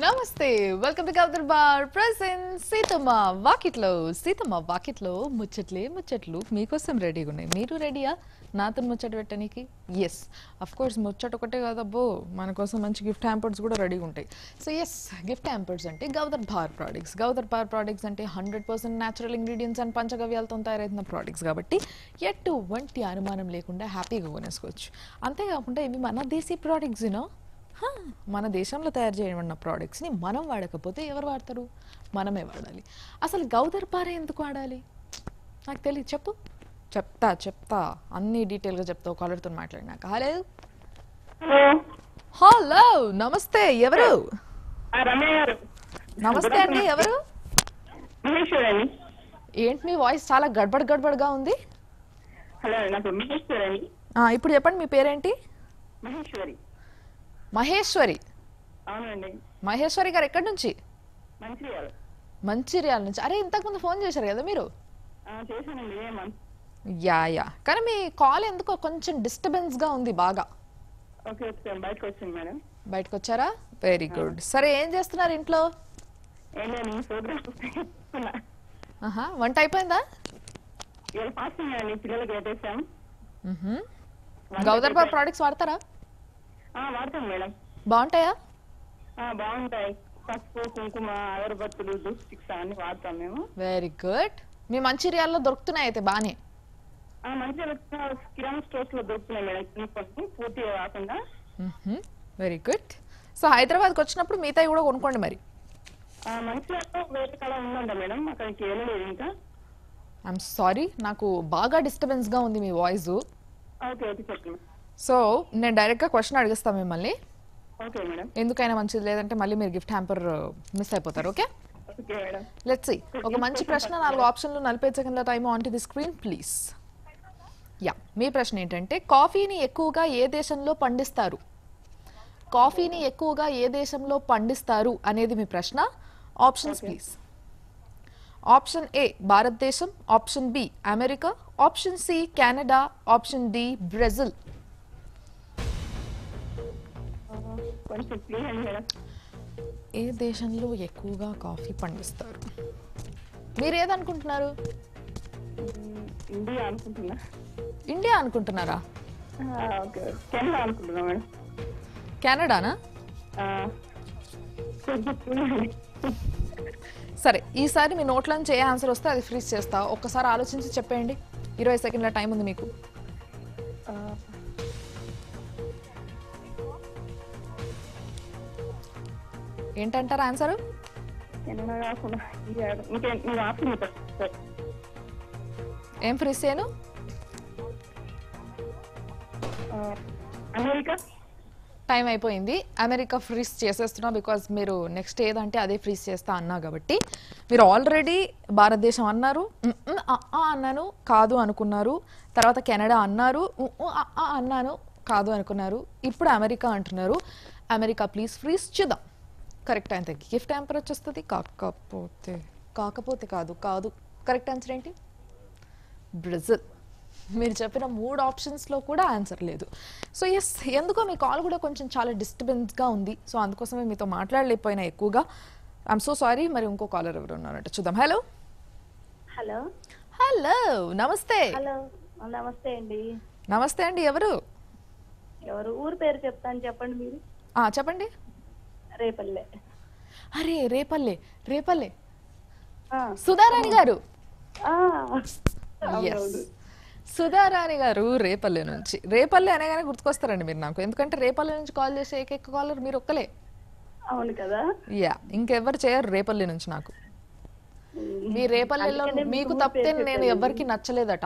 నమస్తే welcome to కౌదర్ బార్ ప్రెసెంట్ సీతమ్మ వాకిట్లో సీతమ్మ వాకిట్లో ముచ్చట్లే ముచ్చట్లు మీకోసం రెడీగా ఉన్నాయి మీరు రెడీయా నాతో ముచ్చట పెట్టడానికి ఎస్ అఫ్ కోర్స్ ముచ్చట ఒకటే కాదబ్బో మన కోసం మంచి గిఫ్ట్ హ్యాంపర్స్ కూడా రెడీగా ఉంటాయి సో ఎస్ గిఫ్ట్ హ్యాంపర్స్ అంటే గౌదర్ బార్ ప్రోడక్ట్స్ గౌదర్ బార్ ప్రోడక్ట్స్ అంటే hundred percent natural ingredients and పంచగవ్యాలతో తయారైన ప్రోడక్ట్స్ కాబట్టి ఎటువంటి అనుమానం లేకుండా హ్యాపీగా కొనేసుకోవచ్చు అంతేకాకుండా ఇవి మన దేశీ ప్రోడక్ట్స్ యూనో హా, మన దేశంలో తయారు చేయబడిన ప్రోడక్ట్స్ని మనం వాడకపోతే ఎవరు వాడతారు మనమే వాడాలి అసలు గౌదర్ పారే ఎందుకు వాడాలి నాకు తెలియదు చెప్పు చెప్తా చెప్తా అన్ని డీటెయిల్గా చెప్తావు కాలర్తో మాట్లాడినాక హలో హలో హలో నమస్తే ఎవరు ఆ, రమ్య గారు నమస్తే అండి ఎవరు మహేశ్వరి అండి ఏంటి మీ వాయిస్ చాలా గడ్బడ్ గడ్బడ్గా ఉంది హలో నా పేరు మహేశ్వరి అండి ఆ, ఇప్పుడు చెప్పండి మీ పేరేంటి మహేశ్వరి మహేశ్వరి అవునండి మహేశ్వరి గారు ఎక్కడి నుంచి మంచిర్యాల మంచిర్యాల నుంచి అరే ఇంతకుముందు ఫోన్ చేశారు కదా మీరు ఆ, చేశానండి ఏమన్ యా యా కానీ మీ కాల్ ఎందుకో కొంచెం డిస్టర్బెన్స్గా ఉంది బాగా ఓకే ఓకే బయటకు వచ్చింది మేడం బయటకు వచ్చారా వెరీ గుడ్ సరే ఏం చేస్తున్నారు ఇంట్లో ఏం లేదు నేను ప్రోగ్రామ్ చూస్తున్నా ఆహా వంట అయిపోయిందా ఇవాళ ఫాస్టింగ్ అండి పిల్లలకి పెట్టేసాం మ్హూ. గౌదర్ బాబు ప్రోడక్ట్స్ వాడతారా ఆ, వాడతాం మేడం బాగుంటాయా ఆ, బాగుంటాయి పసుపు కుంకుమ అగరబత్తులు జ్యూస్ స్టిక్స్ అన్ని వాడతాం మేము వెరీ గుడ్ మీ మంచిర్యాలలో దొరుకుతున్నాయి అయితే బాగానే ఆ, మంచిర్యాల కిరాణా స్టోర్స్ లో దొరుకుతున్నాయి మేడం కొన్ని కొన్ని పూర్తిగా కాకుండా వెరీ గుడ్ సో హైదరాబాద్కి వచ్చినప్పుడు మిగతాయి కూడా కొనుక్కోండి మరి ఆ, మంచిర్యాలలో వేరే కళ ఉందంట మేడం అక్కడికి వెళ్ళలేదు ఇంకా ఐఎమ్ సారీ నాకు బాగా డిస్టర్బెన్స్గా ఉంది మీ వాయిస్ ఓకే ఓకే చెప్పండి సో నేను డైరెక్ట్గా క్వశ్చన్ అడిగిస్తాను మిమ్మల్ని ఓకే మేడం ఎందుకైనా మంచిది లేదంటే మళ్ళీ మీరు గిఫ్ట్ హ్యాంపర్ మిస్ అయిపోతారు okay okay madam let's see ఒక మంచి ప్రశ్న నాలుగు ఆప్షన్లు నలభై సెకండ్ల time on to the screen please yeah మీ ప్రశ్న ఏంటంటే కాఫీని ఎక్కువగా ఏ దేశంలో పండిస్తారు కాఫీని ఎక్కువగా ఏ దేశంలో పండిస్తారు అనేది మీ ప్రశ్న ఆప్షన్స్ ప్లీజ్ ఆప్షన్ ఏ భారతదేశం option B America option C Canada option D Brazil కొంచెం ప్లీజ్ అండి మేడం ఏ దేశంలో ఎక్కువగా కాఫీ పండిస్తారు మీరు ఏదనుకుంటున్నారు మ్మ్, ఇండియా అనుకుంటున్నా ఇండియా అనుకుంటున్నారా ఆ, ఓకే కెనడా అనుకుంటున్నా మేడం కెనడానా ఆ, కొంచెం ప్లీజ్ అండి సరే ఈసారి మీ నోట్లోంచి ఏ ఆన్సర్ వస్తే అది ఫ్రీజ్ చేస్తా ఒక్కసారి ఆలోచించి చెప్పేయండి ఇరవై సెకండ్ల టైం ఉంది మీకు ఆ, ఏంటంటారు ఆన్సర్ కెనడా కాకుండా ఇండియా ఇంకే మీరు ఆప్షన్ చెప్పండి ఏం ఫ్రీజ్ చేయను ఆ, అమెరికా టైం అయిపోయింది అమెరికా ఫ్రీజ్ చేసేస్తున్నా బికాజ్ మీరు నెక్స్ట్ ఏదంటే అదే ఫ్రీజ్ చేస్తా అన్నా కాబట్టి మీరు ఆల్రెడీ భారతదేశం అన్నారు ఉమ్, ఉమ్, ఆ, ఆ అన్నాను కాదు అనుకున్నారు తర్వాత కెనడా అన్నారు ఉమ్, ఉమ్, ఆ, ఆ అన్నాను కాదు అనుకున్నారు ఇప్పుడు అమెరికా అంటున్నారు అమెరికా ప్లీజ్ ఫ్రీజ్ చూద్దాం కరెక్ట్ ఆన్సర్ గిఫ్ట్ హ్యాంపర్ వచ్చేస్తుంది కాకపోతే కాకపోతే కాదు కాదు కరెక్ట్ ఆన్సర్ ఏంటి బ్రెజిల్ మీరు చెప్పిన మూడు ఆప్షన్స్లో కూడా ఆన్సర్ లేదు సో ఎస్ ఎందుకో మీ కాల్ కూడా కొంచెం చాలా డిస్టర్బెన్స్గా ఉంది సో అందుకోసమే మీతో మాట్లాడలేకపోయినా ఎక్కువగా ఐఎమ్ సో సారీ మరి ఇంకో కాలర్ ఎవరు ఉన్నారంటే చూద్దాం హలో హలో హలో నమస్తే హలో నమస్తే అండి నమస్తే అండి ఎవరు ఎవరు ఊరు పేరు చెప్తాను చెప్పండి మీరు ఆ, చెప్పండి రేపల్లె అరే రేపల్లె రేపల్లె ఆ, సుధారాణి గారు ఆ, ఎస్ సుధారాణి గారు రేపల్లె నుంచి రేపల్లె అనగానే గుర్తుకొస్తారండి మీరు నాకు ఎందుకంటే రేపల్లె నుంచి కాల్ చేసే ఏకైక కాలర్ మీరు ఒక్కలే అవును కదా యా ఇంకెవ్వరు చేయరు రేపల్లి నుంచి నాకు మీ రేపల్లెలో అందుకనే మీకు మీకు ఊరు తప్పితే పేరు నేను ఎవ్వరికి నచ్చలేదట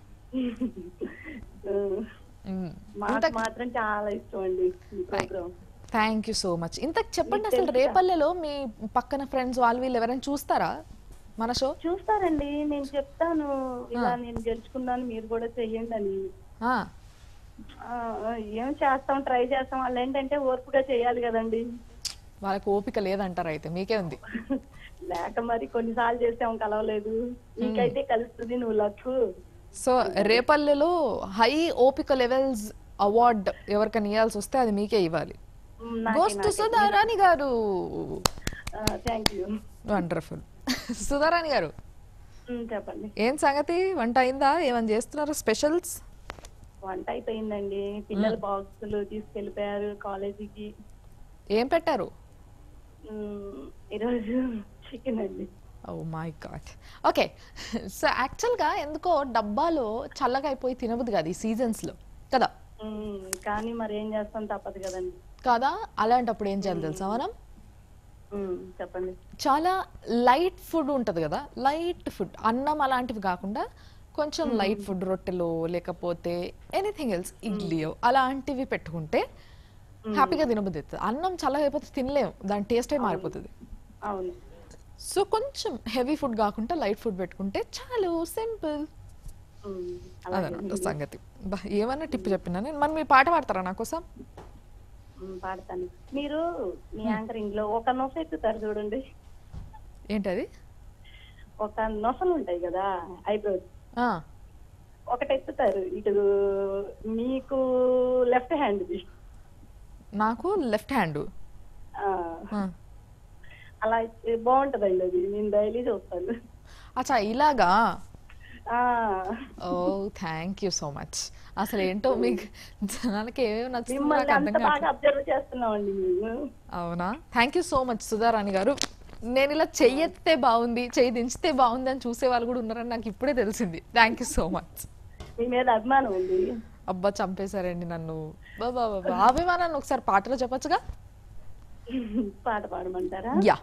ఉమ్, మాకు మాత్రం చాలా ఇష్టం అండి ఈ program thank you so much ఇంతకు చెప్పండి అసలు రేపల్లెలో మీ పక్కన ఫ్రెండ్స్ వాళ్ళు వీళ్ళు ఎవరైనా చూస్తారా మన షో చూస్తారండి నేను చెప్తాను ఇలా నేను గెలుచుకున్నాను మీరు కూడా చెయ్యండి అని ఆ, ఆ, ఏం చేస్తాం ట్రై చేస్తాం వాళ్ళు ఏంటంటే ఓర్పుగా చేయాలి కదండి వాళ్ళకి ఓపిక లేదంటారు అయితే మీకే ఉంది లేక మరి కొన్నిసార్లు చేసాం కలవలేదు నీకైతే కలుస్తుంది నువ్వు లక్కు సో రేపల్లెలో హై ఓపిక లెవెల్స్ అవార్డ్ ఎవరికైనా ఇవ్వాల్సి వస్తే అది మీకే ఇవ్వాలి మ్, నాకే- గోస్ట్ నాకే. సుధారాణి గారు ఆ, థ్యాంక్ యూ వండర్ఫుల్ సుధారాణి గారు మ్, చెప్పండి ఏం సంగతి వంట అయిందా ఏమైనా చేస్తున్నారు స్పెషల్స్ వంట అయిపోయిందండి పిల్లల బాక్సులు తీసుకెళ్ళిపోయారు కాలేజీకి ఏం పెట్టారు మ్, ఈరోజు చికెన్ అండి oh my god okay so యాక్చువల్గా ఎందుకో డబ్బాలో చల్లగా అయిపోయి తినబుద్ది కాదు ఈ సీజన్స్లో కదా మ్, కానీ మరి ఏం చేస్తాం తప్పదు కదండి కదా అలాంటప్పుడు ఏం చేయాలి తెలుసా మనం మ్, చెప్పండి చాలా లైట్ ఫుడ్ ఉంటుంది కదా లైట్ ఫుడ్ అన్నం అలాంటివి కాకుండా కొంచెం లైట్ ఫుడ్ రొట్టెలు లేకపోతే ఎనీథింగ్ ఎల్స్ ఇడ్లీయో అలాంటివి పెట్టుకుంటే హ్యాపీగా తినబుద్ది అవుతుంది అన్నం చల్లగా అయిపోతే తినలేము దాని టేస్టే మారిపోతుంది అవును సో కొంచెం హెవీ ఫుడ్ కాకుండా లైట్ ఫుడ్ పెట్టుకుంటే చాలు సింపుల్ మ్, అలాగే అదనమాట సంగతి బా ఏమన్నా టిప్ చెప్పినా నేను మరి మీ పాట పాడతారా నా కోసం మ్, పాడతాను మీరు మీ యాంకరింగ్ లో ఒక నొస ఎక్కుతారు చూడండి ఏంటది ఒక నొసలు ఉంటాయి కదా ఐబ్రోస్ ఆ, ఒకటి ఎత్తుతారు ఇటు మీకు లెఫ్ట్ హ్యాండ్ది నాకు లెఫ్ట్ హ్యాండ్ అలా అయితే బాగుంటదండి అది నేను డైలీ చూస్తాను అచ్చా ఇలాగా ఆ, oh thank you so much అసలు ఏంటో మీకు జనాలకి ఏమేమి నచ్చిందో మిమ్మల్ని నాకు అంత అర్థం బాగా కాదు అబ్జర్వ్ చేస్తున్నామండి మేము అవునా thank you so much Sudharani గారు నేను ఇలా చెయ్యెత్తే బాగుంది చెయ్యి దించితే బాగుంది అని చూసే వాళ్ళు కూడా ఉన్నారని నాకు ఇప్పుడే తెలిసింది థ్యాంక్ యూ సో మచ్ మీ మీద అభిమానం ఉంది అబ్బా చంపేశారండి నన్ను బాబా బాబా అభిమానాన్ని ఒకసారి పాటలో చెప్పొచ్చుగా పాట పాడమంటారా యా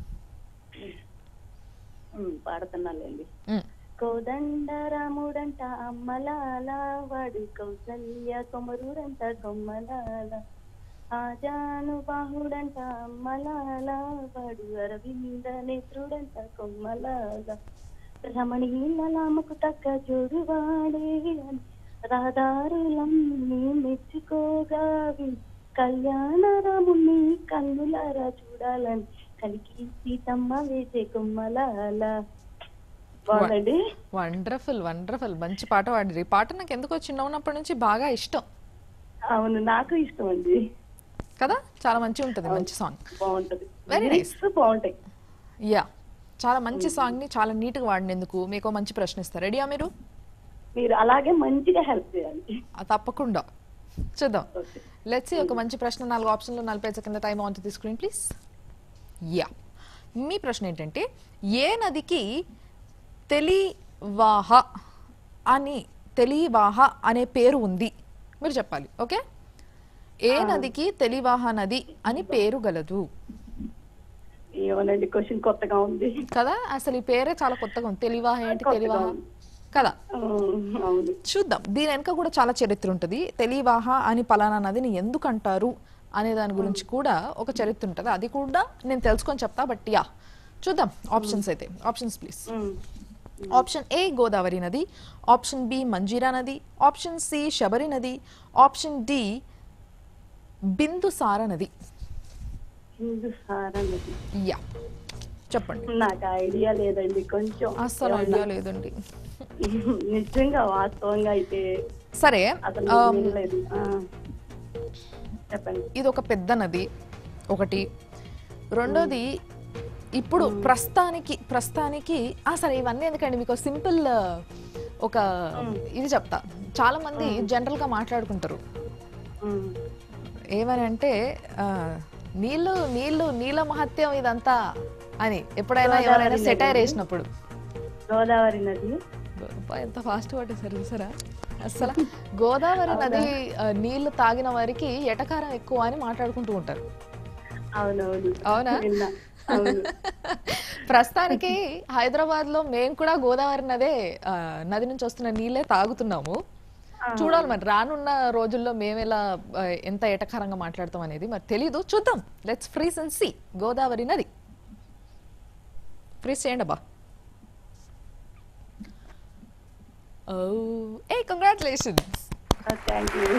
ఉమ్, పాడుతున్నాలేండి మ్. కోదండ రాముడంట అమ్మలాల వాడు కౌసల్య కొమరుడంట కొమ్మలాల ఆజాను బాహుడంట అమ్మలాల వాడు అరవింద నేత్రుడంట కొమ్మలాల రమణీలలామకు తగ్గ జోడువాడే అని రాధారులన్నీ మెచ్చుకోగావి కళ్యాణ రాముని కన్నులారా చూడాలని కలికి సీతమ్మ వేసే కొమ్మలాల బాగుందండి వండర్ఫుల్ వండర్ఫుల్ మంచి పాట పాడిరు ఈ పాట నాకు ఎందుకో చిన్న ఉన్నప్పటి నుంచి బాగా ఇష్టం అవును నాకు ఇష్టం అండి కదా చాలా మంచిగా ఉంటుంది మంచి సాంగ్ బాగుంటది Very nice. Lyrics బాగుంటాయి యా చాలా మంచి సాంగ్ ని చాలా నీట్ గా వాడినందుకు మీకు మంచి ప్రశ్న ఇస్తారు రెడీయా మీరు మీరు అలాగే మంచిగా హెల్ప్ చేయాలి ఆ, తప్పకుండా చూద్దాం ఓకే లెట్స్ ఒక మంచి ప్రశ్న నాలుగు ఆప్షన్లు నలభై సెకండ్ల time on the screen please yeah మీ ప్రశ్న ఏంటంటే ఏ నదికి తెలివాహ అని తెలివాహ అనే పేరు ఉంది మీరు చెప్పాలి ఓకే ఏ నదికి తెలివాహ నది అని పేరు గలదు ఏమోనండి క్వశ్చన్ కొత్తగా ఉంది కదా అసలు ఈ పేరే చాలా కొత్తగా ఉంది తెలివాహ ఏంటి కొత్తగా తెలివాహ ఉంది. కదా ఉమ్, అవును చూద్దాం దీని వెనుక కూడా చాలా చరిత్ర ఉంటుంది తెలివాహ అని పలానా నదిని ఎందుకు అంటారు అనే దాని గురించి కూడా ఒక చరిత్ర ఉంటుంది అది కూడా నేను తెలుసుకొని చెప్తా బట్ యా చూద్దాం ఆప్షన్స్ అయితే options please um, option A Godavari నది ఆప్షన్ బి మంజీరా నది ఆప్షన్ సి శబరి నది ఆప్షన్ డి బిందుసార నది హిందూస్థాన్ అన్నది యా చెప్పండి నాకు ఐడియా లేదండి కొంచెం అస్సలు ఐడియా లేదండి నిజంగా వాస్తవంగా అయితే సరే అసలు ఆ, వినలేదు ఆ, చెప్పండి ఇది ఒక పెద్ద నది ఒకటి రెండోది ఇప్పుడు ప్రస్తుతానికి ప్రస్తుతానికి ఆ సరే ఇవన్నీ ఎందుకండి మీకు సింపుల్ ఒక ఇది చెప్తా చాలా మంది జనరల్ గా మాట్లాడుకుంటారు ఉమ్, ఏమని అంటే ఆ, నీళ్ళు నీళ్ళు నీళ్ళ మహత్యం ఇదంతా అని ఎప్పుడైనా గోదావరి ఎవరైనా నది. సెటైర్ వేసినప్పుడు గోదావరి నది అబ్బా, ఎంత ఫాస్ట్ పట్టేశారు చూసారా అసలు గోదావరి నది ఆ, నీళ్లు తాగిన వారికి ఎటకారం ఎక్కువ అని మాట్లాడుకుంటూ ఉంటారు అవునవును అవునా? విన్నా అవును ప్రస్తుతానికి హైదరాబాద్ లో మేము కూడా గోదావరి నదే ఆ, నది నుంచి వస్తున్న నీళ్ళే తాగుతున్నాము ఆ. చూడాలి మరి రానున్న రోజుల్లో మేము ఎలా ఆ, ఎంత ఎటకారంగా మాట్లాడతాం అనేది మరి తెలీదు చూద్దాం let's freeze and C Godavari నది ఫ్రీస్ చేయండి అబ్బా oh A congratulations thank you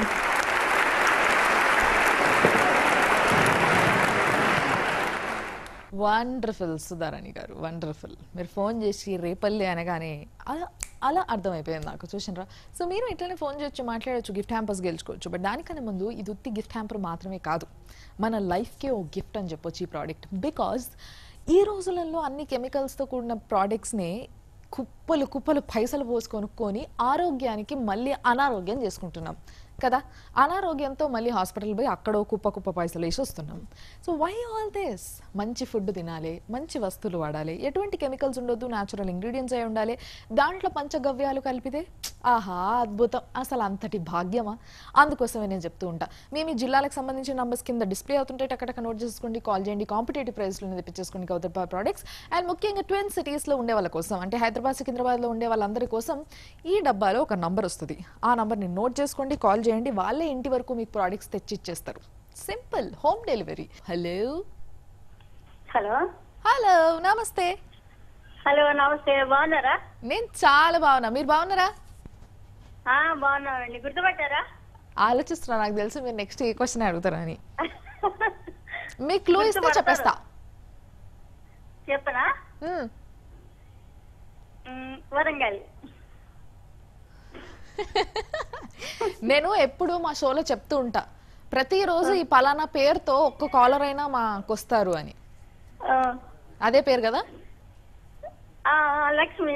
wonderful Sudharani గారు వండర్ఫుల్ మీరు ఫోన్ చేసి రేపల్లి అనగానే అలా అలా అర్థమైపోయింది నాకు చూసినరా సో మీరు ఇట్లనే ఫోన్ చేయొచ్చు మాట్లాడొచ్చు గిఫ్ట్ హ్యాంపర్స్ గెలుచుకోవచ్చు బట్ దానికన్నా ముందు ఇది ఉత్తి గిఫ్ట్ హ్యాంపర్ మాత్రమే కాదు మన లైఫ్కే ఓ గిఫ్ట్ అని చెప్పొచ్చు ఈ ప్రోడక్ట్ బికాజ్ ఈ రోజులలో అన్ని కెమికల్స్తో కూడిన ప్రోడక్ట్స్ని కుప్పలు కుప్పలు పైసలు పోసి కొనుక్కొని ఆరోగ్యానికి మళ్ళీ అనారోగ్యం చేసుకుంటున్నాం కదా అనారోగ్యంతో మళ్ళీ హాస్పిటల్ పోయి అక్కడో కుప్ప కుప్ప పైసలు వేసి వస్తున్నాం సో వై ఆల్ దిస్ మంచి ఫుడ్ తినాలి మంచి వస్తువులు వాడాలి ఎటువంటి కెమికల్స్ ఉండొద్దు న్యాచురల్ ఇంగ్రీడియంట్స్ అయి ఉండాలి దాంట్లో పంచగవ్యాలు కలిపితే ఆహా అద్భుతం అసలు అంతటి భాగ్యమా అందుకోసమే నేను చెప్తూ ఉంటా మేము ఈ జిల్లాలకు సంబంధించిన నంబర్స్ కింద డిస్ప్లే అవుతుంటే టక్కటక్క నోట్ చేసుకోండి కాల్ చేయండి కాంపిటేటివ్ ప్రైస్లో తెప్పించేసుకోండి కౌతర్ ప్రోడక్ట్స్ అండ్ ముఖ్యంగా ట్విన్ సిటీస్లో ఉండే వాళ్ళ కోసం అంటే హైదరాబాద్ సికింద్రాబాద్లో ఉండే వాళ్ళందరి కోసం ఈ డబ్బాలో ఒక నంబర్ వస్తుంది ఆ నంబర్ని నోట్ చేసుకోండి కాల్ చేయండి వాళ్ళే ఇంటి వరకు మీకు ప్రోడక్ట్స్ తెచ్చి ఇచ్చేస్తారు simple home delivery hello hello hello నమస్తే హలో నమస్తే బాగున్నారా నేను చాలా బాగున్నా మీరు బాగున్నారా ఆ, బాగున్నామండి గుర్తుపట్టారా ఆలోచిస్తున్నా నాకు తెలుసు మీరు నెక్స్ట్ ఏ క్వశ్చన్ అడుగుతారని మీ క్లూ ఇస్తే గుర్తుపడతారు. చెప్పేస్తా చెప్పనా మ్మ్. మ్, వరంగల్ నేను ఎప్పుడు మా షోలో చెప్తూ ఉంటా ప్రతిరోజు ఈ పలానా పేరుతో ఒక్క కాలర్ అయినా మాకు వస్తారు అని ఆ, అదే పేరు కదా ఆ, లక్ష్మి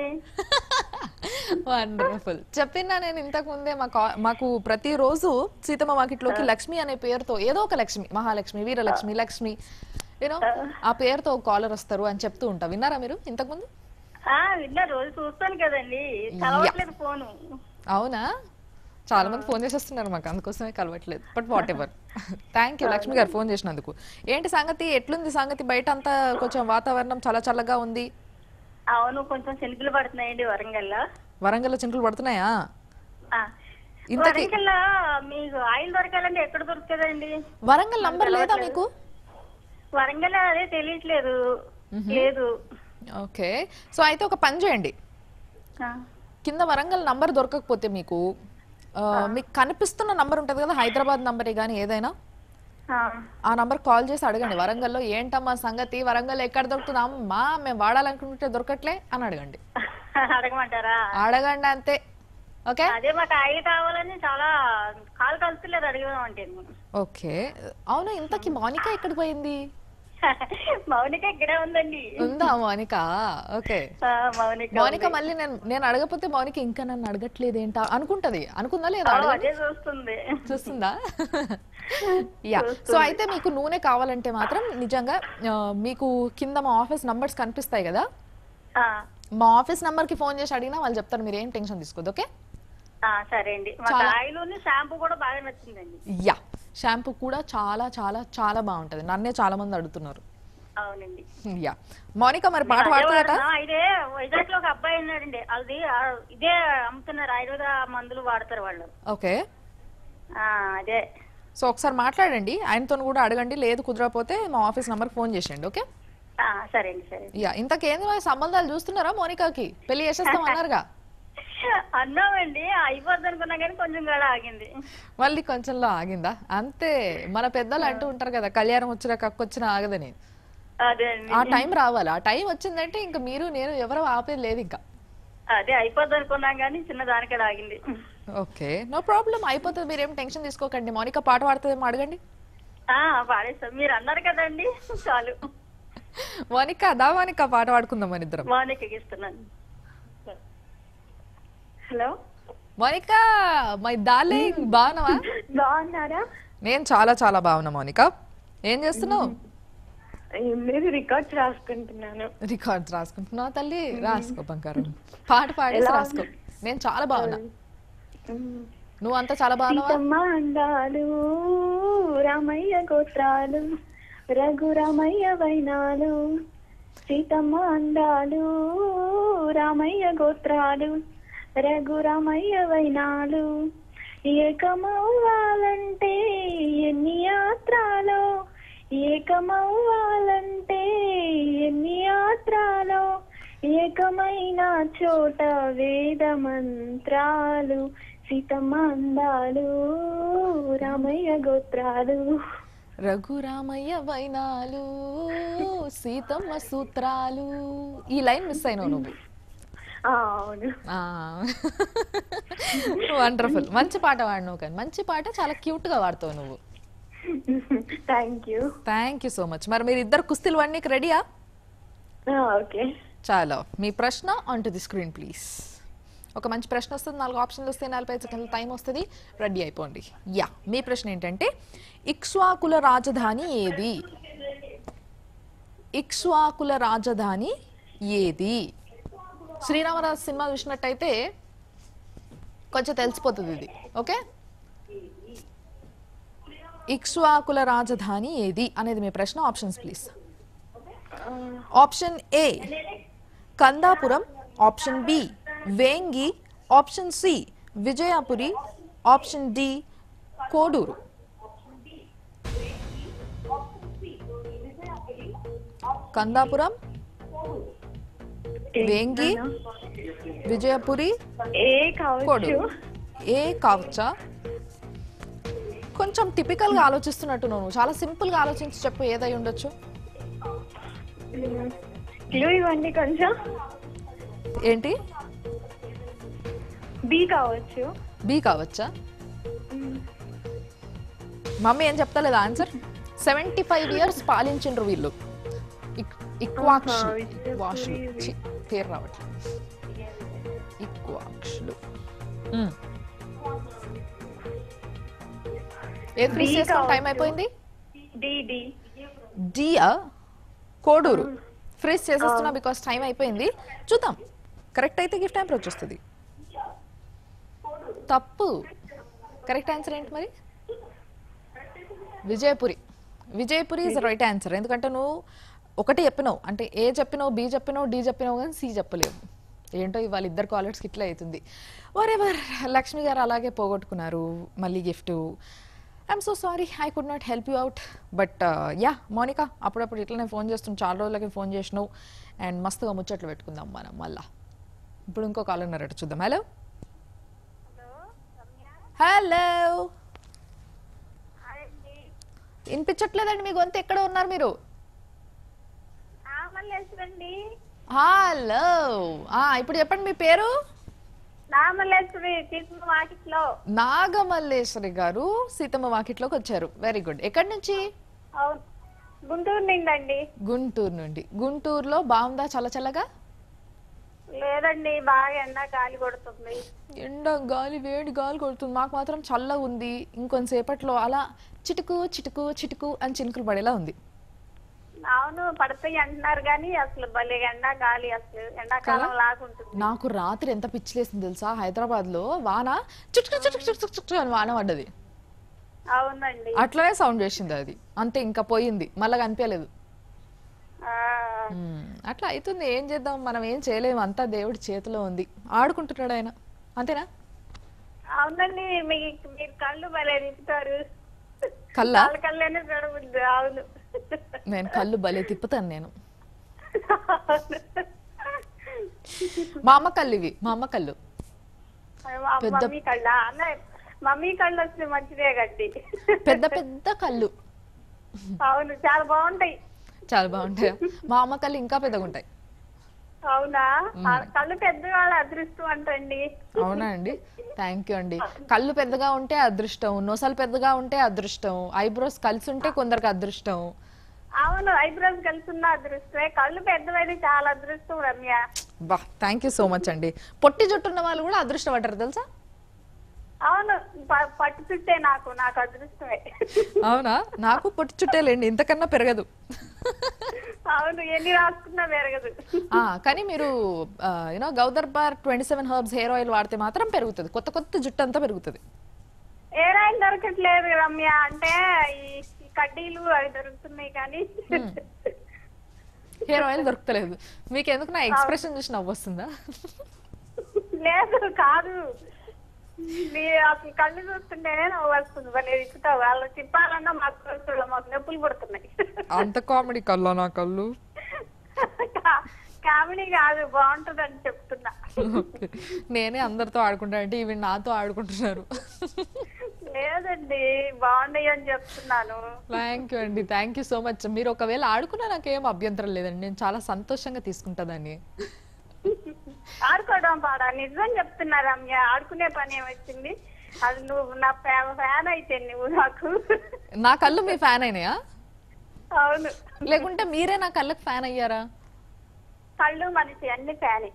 వండర్ఫుల్ చెప్పినా నేను ఇంతకు ముందే మా కా- మాకు ప్రతిరోజు సీతమ్మ వాకిట్లోకి లక్ష్మి అనే పేరుతో ఏదో ఒక లక్ష్మి మహాలక్ష్మి వీరలక్ష్మి లక్ష్మి యూనో ఆ పేరుతో ఒక కాలర్ వస్తారు అని చెప్తూ ఉంటా విన్నారా మీరు ఇంతకు ముందు ఆ, విన్నా రోజు చూస్తాను కదండి కలవట్లేదు ఫోను అవునా చాలా మంది ఫోన్ చేసేస్తున్నారు మాకు అందుకోసమే కలవట్లేదు but whatever thank you Lakshmi గారు ఫోన్ చేసినందుకు ఏంటి సంగతి ఎట్లుంది సంగతి బయట అంతా కొంచెం వాతావరణం చాలా చల్లగా ఉంది అవును కొంచెం శనికలు పడుతున్నాయండి వరంగల్లో వరంగల్లో చినుకులు పడుతున్నాయా ఆ, ఇంతకీ వరంగల్లో మీకు ఆయిల్ దొరకాలంటే ఎక్కడ దొరుకుతుందండి వరంగల్ నంబర్ లేదా మీకు వరంగల్ అదే తెలియట్లేదు లేదు ఓకే సో అయితే ఒక పని చేయండి ఆ, కింద వరంగల్ నంబర్ దొరకకపోతే మీకు ఆ, మీకు కనిపిస్తున్న నంబర్ ఉంటుంది కదా హైదరాబాద్ నంబరే కానీ ఏదైనా ఆ, ఆ నంబర్ కాల్ చేసి అడగండి వరంగల్లో ఏంటమ్మా సంగతి వరంగల్ ఎక్కడ దొరుకుతుంది అమ్మా మేము వాడాలనుకుంటే దొరకట్లే అని అడగండి అడగమంటారా అడగండి అంతే ఓకే అదే మాకు ఆయిల్ కావాలని చాలా కాలు కలుస్తలేదు అడిగాం అంటే ఓకే అవును ఇంతకి మౌనిక ఎక్కడికి పోయింది మౌనిక ఇక్కడే ఉందండి ఉందా మౌనిక ఓకే ఆ, మౌనిక మౌనిక మళ్ళీ నేను నేను అడగకపోతే మౌనిక ఇంకా నన్ను అడగట్లేదు ఏంటా అనుకుంటది అనుకుందా లేదా ఆ, అడగండి అదే చూస్తుంది చూస్తుందా యా సో అయితే మీకు నూనె కావాలంటే మాత్రం నిజంగా ఆ, మీకు కింద మా ఆఫీస్ నంబర్స్ కనిపిస్తాయి కదా ఆ, మా ఆఫీస్ నంబర్ కి ఫోన్ చేసి అడిగినా వాళ్ళు చెప్తారు మీరు ఏం టెన్షన్ తీసుకోదు ఓకే ఆ, సరే అండి మాకు ఆయిల్ షాంపూ కూడా బాగా నచ్చిందండి యా షాంపూ కూడా చాలా చాలా చాలా బాగుంటది నన్నే చాలా మంది అడుగుతున్నారు అవునండి యా మౌనిక మరి పాట పాడుతుందట ఆ, ఇదే వైజాగ్ లో ఒక అబ్బాయి ఉన్నాడండి అది ఆ, ఇదే అమ్ముతున్నారు ఆయుర్వేద మందులు వాడతారు వాళ్ళు ఓకే ఆ, అదే సో ఒకసారి మాట్లాడండి ఆయనతో కూడా అడగండి లేదు కుదరకపోతే మా ఆఫీస్ నంబర్కి ఫోన్ చేసేయండి ఓకే ఆ, సరే అండి సరే యా ఇంతకేంది మరి సంబంధాలు చూస్తున్నారా మోనికాకి పెళ్లి చేసేస్తాం అన్నారుగా అన్నామండి అయిపోద్ది అనుకున్నా కానీ కొంచెం కూడా ఆగింది మళ్ళీ కొంచెంలో ఆగిందా అంతే మన పెద్దలు అంటూ ఉంటారు కదా కళ్యాణం వచ్చిన కక్కొచ్చిన ఆగదని అదే అండి ఆ టైం రావాలి ఆ టైం వచ్చిందంటే ఇంకా మీరు నేను ఎవరు ఆపేది లేదు ఇంకా అదే అయిపోద్ది అనుకున్నాం కానీ చిన్న దానికే ఆగింది ఓకే నో ప్రాబ్లం అయిపోతుంది మీరేం టెన్షన్ తీసుకోకండి మౌనిక పాట పాడుతుందేమో అడగండి ఆ పాడేస్తాం మీరు అన్నారు కదండి చాలు మౌనిక దా మౌనిక పాట పాడుకుందాం మన ఇద్దరం మౌనికకి ఇస్తున్నాను హలో మౌనిక మై డార్లింగ్ బాగున్నావా బాగున్నారా నేను చాలా చాలా బాగున్నా మౌనిక ఏం చేస్తున్నావు ఏం లేదు రికార్డ్స్ రాసుకుంటున్నాను రికార్డ్స్ రాసుకుంటున్నావు తల్లి రాసుకో బంగారం పాట పాడేసి రాసుకో నేను చాలా బాగున్నా నువ్వు అంతా చాలా బాగున్నావా సీతమ్మ అందాలు రామయ్య గోత్రాలు రఘురామయ్య వైనాలు సీతమ్మ అందాలు రామయ్య గోత్రాలు రఘురామయ్య వైనాలు ఏకమవ్వాలంటే ఎన్ని యాత్రాలో ఏకమవ్వాలంటే ఎన్ని యాత్రాలో ఏకమైన చోట వేద మంత్రాలు సీతమ్మ అందాలు రామయ్య గోత్రాలు రఘురామయ్య వైనాలు సీతమ్మ సూత్రాలు ఈ లైన్ మిస్ అయినావు నువ్వు ఆ, అవును వండర్ఫుల్ మంచి పాట వాడినావు కానీ మంచి పాట చాలా క్యూట్ గా వాడతావు నువ్వు thank you thank you so much మరి మీరు ఇద్దరు కుస్తీలు వాడినీకి రెడీయా ఓకే చాలా మీ ప్రశ్న on to the screen please ఒక మంచి ప్రశ్న వస్తుంది నాలుగు ఆప్షన్లు వస్తాయి నలభై సెకండ్ల టైం వస్తుంది రెడీ అయిపోండి యా మీ ప్రశ్న ఏంటంటే ఇక్ష్వాకుల రాజధాని ఏది ఇక్ష్వాకుల రాజధాని ఏది శ్రీరామరాజు సినిమా చూసినట్టయితే కొంచెం తెలిసిపోతుంది ఇది ఓకే ఇక్ష్వాకుల రాజధాని ఏది అనేది మీ ప్రశ్న options please option A Kandapuram option B Vengi option C Vijayapuri option D Koduru Kandapuram Vengi Vijayapuri A కావచ్చు కోడూరు ఏ కావచ్చా కొంచెం టిపికల్ గా ఆలోచిస్తున్నట్టు నువ్వు చాలా సింపుల్ గా ఆలోచించి చెప్పు ఏదై ఉండొచ్చు క్లూ ఇవ్వండి కొంచెం ఏంటి బి కావచ్చు బి కావచ్చా మమ్మీ ఏం చెప్తలేదు ఆన్సర్ సెవెంటీ ఫైవ్ ఇయర్స్ పాలించిండ్రు వీళ్ళు ఇక్- ఇక్వాక్షులు ఆహా, విజయపురి. ఇక్వాషులు ఛీ, పేరు రావట్లేదు ఇక్వాక్షులు మ్మ్. ఏది ఫ్రీజ్ B చేస్తాం టైం కావచ్చు. అయిపోయింది డి డి డియా కోడూరు ఫ్రీజ్ చేసేస్తున్నా బికాస్ టైం అయిపోయింది చూద్దాం కరెక్ట్ అయితే గిఫ్ట్ హ్యాంపర్ వచ్చేస్తుంది తప్పు కరెక్ట్ ఆన్సర్ ఏంటి మరి Vijayapuri Vijayapuri is right answer ఎందుకంటే నువ్వు ఒకటి చెప్పినావు అంటే ఏ చెప్పినావు బి చెప్పినావు డి చెప్పినావు కానీ సి చెప్పలేవు ఏంటో ఇవాళ ఇద్దరు కాలర్స్కి ఇట్లా అవుతుంది వరెవర్ లక్ష్మి గారు అలాగే పోగొట్టుకున్నారు మళ్ళీ gift I'm so sorry I could not help you out but ya Monica అప్పుడప్పుడు ఇట్లనే ఫోన్ చేస్తున్నాం చాలా రోజులకి ఫోన్ చేసినావు అండ్ మస్తుగా ముచ్చట్లు పెట్టుకుందాం మనం మళ్ళా ఇప్పుడు ఇంకో కాల్ ఉన్నారట చూద్దాం హలో హలో వినిపించట్లేదండి మీ గొంతు ఎక్కడ ఉన్నారు మీరు నామల్లేశ్వరండి హలో ఆ, ఇప్పుడు చెప్పండి మీ పేరు నామల్లేశ్వరి తీసుకున్న వాకిట్లో నాగమల్లేశ్వరి గారు సీతమ్మ వాకిట్లోకి వచ్చారు వెరీ గుడ్ ఎక్కడి నుంచి అవును గుంటూరు నిండండి గుంటూరు నుండి గుంటూరులో బాగుందా చల్ల చల్లగా లేదండి బాగా ఎండ గాలి కొడుతుంది ఎండ గాలి వేడి గాలి కొడుతుంది మాకు మాత్రం చల్లగా ఉంది ఇంకొంతసేపట్లో అలా చిటుకు చిటుకు చిటుకు అని చినుకులు పడేలా ఉంది అవును పడతాయి అంటున్నారు కానీ అసలు భలే ఎండ గాలి అసలు ఎండాకాలం లాగుంటుంది నాకు రాత్రి ఎంత పిచ్చిలేసింది తెలుసా హైదరాబాద్ లో వాన చుట్టుకు చుట్టుకు చుట్టుకు చుట్టుకు అని వాన పడ్డది అవునండి అట్లనే సౌండ్ చేసింది అది అంతే ఇంకా పోయింది మళ్ళా కనిపించలేదు ఆ, మ్మ్. అట్లా అవుతుంది ఏం చేద్దాం మనం ఏం చేయలేము అంతా దేవుడి చేతిలో ఉంది ఆడుకుంటున్నాడు ఆయన అంతేనా అవునండి మీ మీరు కళ్ళు భలే తిప్పుతారు కళ్ళా వాళ్ళ కళ్ళనే చూడబుద్ది అవును నేను కళ్ళు భలే తిప్పుతాను నేను మా అమ్మ కళ్ళు ఇవి మా అమ్మ కళ్ళు మా పెద్ద- మమ్మీ కళ్ళ అన్న మమ్మీ కళ్ళు వస్తే మంచిదే గట్టి పెద్ద పెద్ద కళ్ళు అవును చాలా బాగుంటాయి చాలా బాగుంటాయి మా అమ్మ కళ్ళు ఇంకా పెద్దగా ఉంటాయి అవునా ఆ కళ్ళు పెద్ద వాళ్ళ అదృష్టం అంటండి అవునా అండి థ్యాంక్ యూ అండి కళ్ళు పెద్దగా ఉంటే అదృష్టం నొసలు పెద్దగా ఉంటే అదృష్టం ఐబ్రోస్ కలిసి ఉంటే కొందరికి అదృష్టం అవును ఐబ్రోస్ కలిసి ఉన్న అదృష్టమే కళ్ళు పెద్దవైతే చాలా అదృష్టం రమ్య బా థ్యాంక్ యూ సో మచ్ అండి పొట్టి జుట్టున్న వాళ్ళు కూడా అదృష్టం అంటారు తెలుసా అవును ప- పట్టు చుట్టే నాకు నాకు అదృష్టమే అవునా నాకు పొట్టి చుట్టేలేండి ఇంతకన్నా పెరగదు అవును ఎన్ని రాసుకున్నా పెరగదు ఆ, కానీ మీరు యూనో గౌదర్బార్ twenty seven herbs hair oil వాడితే మాత్రం పెరుగుతుంది కొత్త కొత్త జుట్టు అంతా పెరుగుతుంది ఏ రాయిలు దొరకట్లేదు రమ్య అంటే ఈ ఈ కడ్డీలు అవి దొరుకుతున్నాయి కానీ హెయిర్ ఆయిల్ దొరకలేదు మీకు ఎందుకు నా ఎక్స్ప్రెషన్ చూసి నవ్వు వస్తుందా లేదు కాదు మీ అసలు కళ్ళు చూస్తుంటేనే నవ్వు వస్తుంది భలే తిప్పుతావు వాళ్ళు తిప్పాలన్నా మాకు వస్తుంది, మాకు నొప్పులు పుడుతున్నాయి అంత కామెడీ కల్లా నా కళ్ళు కా- కామెడీ కాదు బాగుంటుందని చెప్తున్నా Okay. నేనే అందరితో ఆడుకుంటా అంటే ఇవి నాతో ఆడుకుంటున్నారు లేదండి బాగున్నాయి అని చెప్తున్నాను థ్యాంక్ యూ అండి థ్యాంక్ యూ సో మచ్ మీరు ఒకవేళ ఆడుకున్నా నాకేం అభ్యంతరం లేదండి నేను చాలా సంతోషంగా తీసుకుంటా దాన్ని ఆడుకోవడం పాడా నిజం చెప్తున్నా రమ్య ఆడుకునే పని ఏమొచ్చింది అది నువ్వు నా ఫ్యాన్ అయితే నువ్వు నాకు నా కళ్ళు మీ ఫ్యాన్ అయినాయా అవును లేకుంటే మీరే నా కళ్ళకి ఫ్యాన్ అయ్యారా కళ్ళు మనిషి అన్ని ఫ్యానే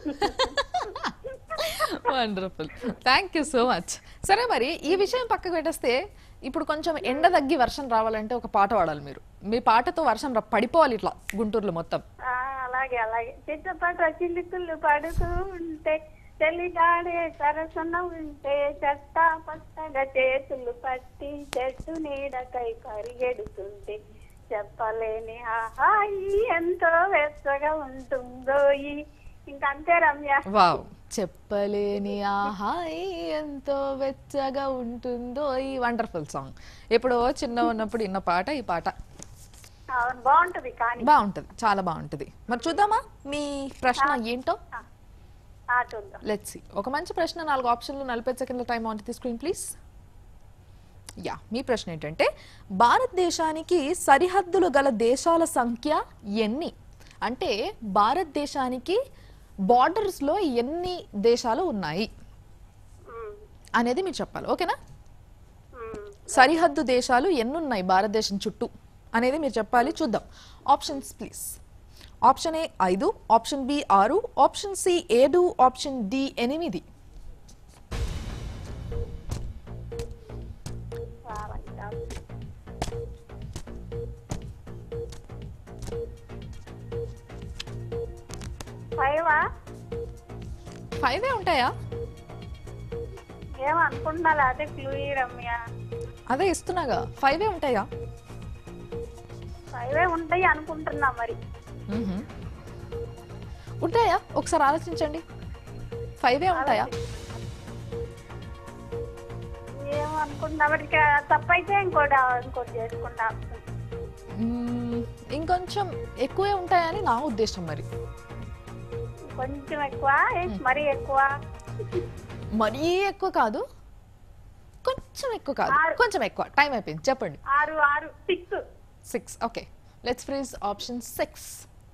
wonderful thank you so much సరే మరి ఈ విషయం పక్కకు పెట్టేస్తే ఇప్పుడు కొంచెం ఎండ తగ్గి వర్షం రావాలంటే ఒక పాట పాడాలి మీరు మీ పాటతో వర్షం రా- పడిపోవాలి ఇట్లా గుంటూరులో మొత్తం ఆ, అలాగే అలాగే చిట్టపట్ల చిలుకులు పడుతూ ఉంటే చెలిగాడే సరసన ఉంటే చెట్ట పట్టగా చేతులు పట్టి చెట్టు నీడకై పరిగెడుతుంటే చెప్పలేని హాయి ఎంతో వెచ్చగా ఉంటుందో ఈ ఇంకంతే రమ్య వావ్ చెప్పలేని ఆహాయి ఎంతో వెచ్చగా ఉంటుందో ఈ వండర్ఫుల్ సాంగ్ ఎప్పుడో చిన్న ఉన్నప్పుడు ఇన్న పాట ఈ పాట అవును బాగుంటది కానీ బాగుంటది చాలా బాగుంటది మరి చూద్దామా మీ ప్రశ్న ఏంటో ఆ, చూద్దాం లెట్స్ ఒక మంచి ప్రశ్న నాలుగు ఆప్షన్లు నలభై సెకండ్ల time on the screen please yeah మీ ప్రశ్న ఏంటంటే భారతదేశానికి సరిహద్దులు గల దేశాల సంఖ్య ఎన్ని అంటే భారతదేశానికి borders లో ఎన్ని దేశాలు ఉన్నాయి ఉమ్, అనేది మీరు చెప్పాలి ఓకేనా ఉమ్. సరిహద్దు దేశాలు ఎన్ని ఉన్నాయి భారతదేశం చుట్టూ అనేది మీరు చెప్పాలి చూద్దాం ఆప్షన్స్ ప్లీజ్ ఆప్షన్ ఏ ఐదు ఆప్షన్ బి ఆరు ఆప్షన్ సి ఏడు ఆప్షన్ డి ఎనిమిది రావంట. ఫైవా ఫైవే ఉంటాయా ఏమనుకుంటున్నా అదే క్లూ రమ్య అదే ఇస్తున్నాగా ఫైవే ఉంటాయా ఫైవే ఉంటాయి అనుకుంటున్నా మరి మ్మ్హ. ఉంటాయా ఒకసారి ఆలోచించండి ఫైవే ఉంటాయా ఏమనుకుంటున్నా మరి ఇక తప్పైతే ఇంకోటి ఇంకోటి చేసుకుంటా మ్మ్, ఇంకొంచెం ఎక్కువే ఉంటాయని నా ఉద్దేశం మరి కొంచెం ఎక్కువ ఏంటి మరీ ఎక్కువ మరీ ఎక్కువ కాదు కొంచెం ఎక్కువ కాదు ఆరు. కొంచెం ఎక్కువ టైం అయిపోయింది చెప్పండి ఆరు ఆరు six six okay let's freeze option six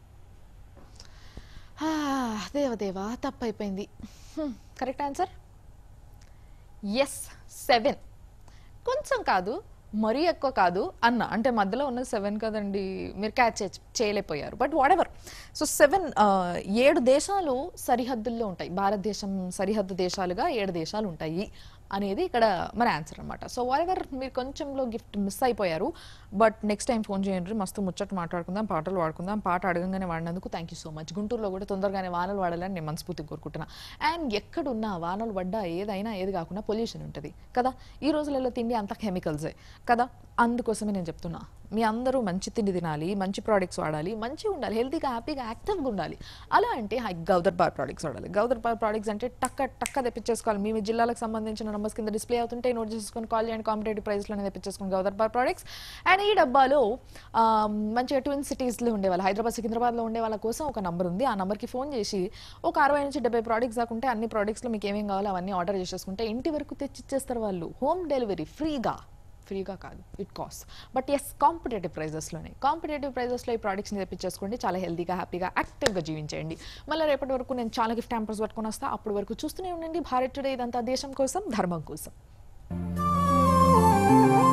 దేవదేవా తప్పైపోయింది కరెక్ట్ ఆన్సర్ ఎస్ సెవెన్ కొంచెం కాదు మరీ ఎక్కువ కాదు అన్న అంటే మధ్యలో ఉన్న సెవెన్ కదండి మీరు క్యాచ్ చేయలేకపోయారు but whatever so seven ఏడు దేశాలు సరిహద్దుల్లో ఉంటాయి భారతదేశం సరిహద్దు దేశాలుగా ఏడు దేశాలు ఉంటాయి అనేది ఇక్కడ మన ఆన్సర్ అనమాట సో వాట్ ఎవర్ మీరు కొంచెంలో గిఫ్ట్ మిస్ అయిపోయారు బట్ నెక్స్ట్ టైం ఫోన్ చేయండి మస్తు ముచ్చట మాట్లాడుకుందాం పాటలు వాడుకుందాం పాట అడగంగానే వాడినందుకు థ్యాంక్ యూ సో మచ్ గుంటూరులో కూడా తొందరగానే వానలు వాడాలని నేను మనస్ఫూర్తిగా కోరుకుంటున్నా అండ్ ఎక్కడున్నా వానలు పడ్డా ఏదైనా ఏది కాకుండా పొల్యూషన్ ఉంటుంది కదా ఈ రోజులలో తిండి అంతా కెమికల్సే కదా అందుకోసమే నేను చెప్తున్నా మీ అందరూ మంచి తిండి తినాలి మంచి ప్రోడక్ట్స్ వాడాలి మంచిగా ఉండాలి హెల్తీగా హ్యాపీగా యాక్టివ్గా ఉండాలి అలా అంటే హై గౌదర్ బార్ ప్రోడక్ట్స్ వాడాలి గౌదర్ బార్ ప్రోడక్ట్స్ అంటే టక్క టక్క తెప్పించేసుకోవాలి మీ మీ జిల్లాలకు సంబంధించిన నెంబర్స్ కింద డిస్ప్లే అవుతుంటే నోట్ చేసుకొని కాల్ చేయండి కాంపిటేటివ్ ప్రైస్లోనే తెప్పించేసుకుని గౌదర్ బార్ ప్రోడక్ట్స్ అండ్ ఈ డబ్బాలో ఆ, మంచిగా ట్విన్ సిటీస్లో ఉండేవాళ్ళు హైదరాబాద్ సికింద్రాబాద్లో ఉండే వాళ్ళ కోసం ఒక నంబర్ ఉంది ఆ నెంబర్కి ఫోన్ చేసి ఒక అరవై నుంచి డెబ్బై ప్రోడక్ట్స్ దాకుంటే అన్ని ప్రోడక్ట్స్లో మీకు ఏమేం కావాలో అవన్నీ ఆర్డర్ చేసేసుకుంటే ఇంటి వరకు తెచ్చిచ్చేస్తారు వాళ్ళు హోమ్ డెలివరీ ఫ్రీగా ఫ్రీగా కాదు it cost but yes competitive ప్రైజెస్లోనే కాంపిటేటివ్ ప్రైజెస్లో ఈ ప్రోడక్ట్స్ని తెప్పించేసుకోండి చాలా హెల్తీగా హ్యాపీగా యాక్టివ్గా జీవించండి మళ్ళీ రేపటి వరకు నేను చాలా గిఫ్ట్ హ్యాంపర్స్ పట్టుకొని వస్తా అప్పటి వరకు చూస్తూనే ఉండండి భారత్ టుడే ఇదంతా దేశం కోసం ధర్మం కోసం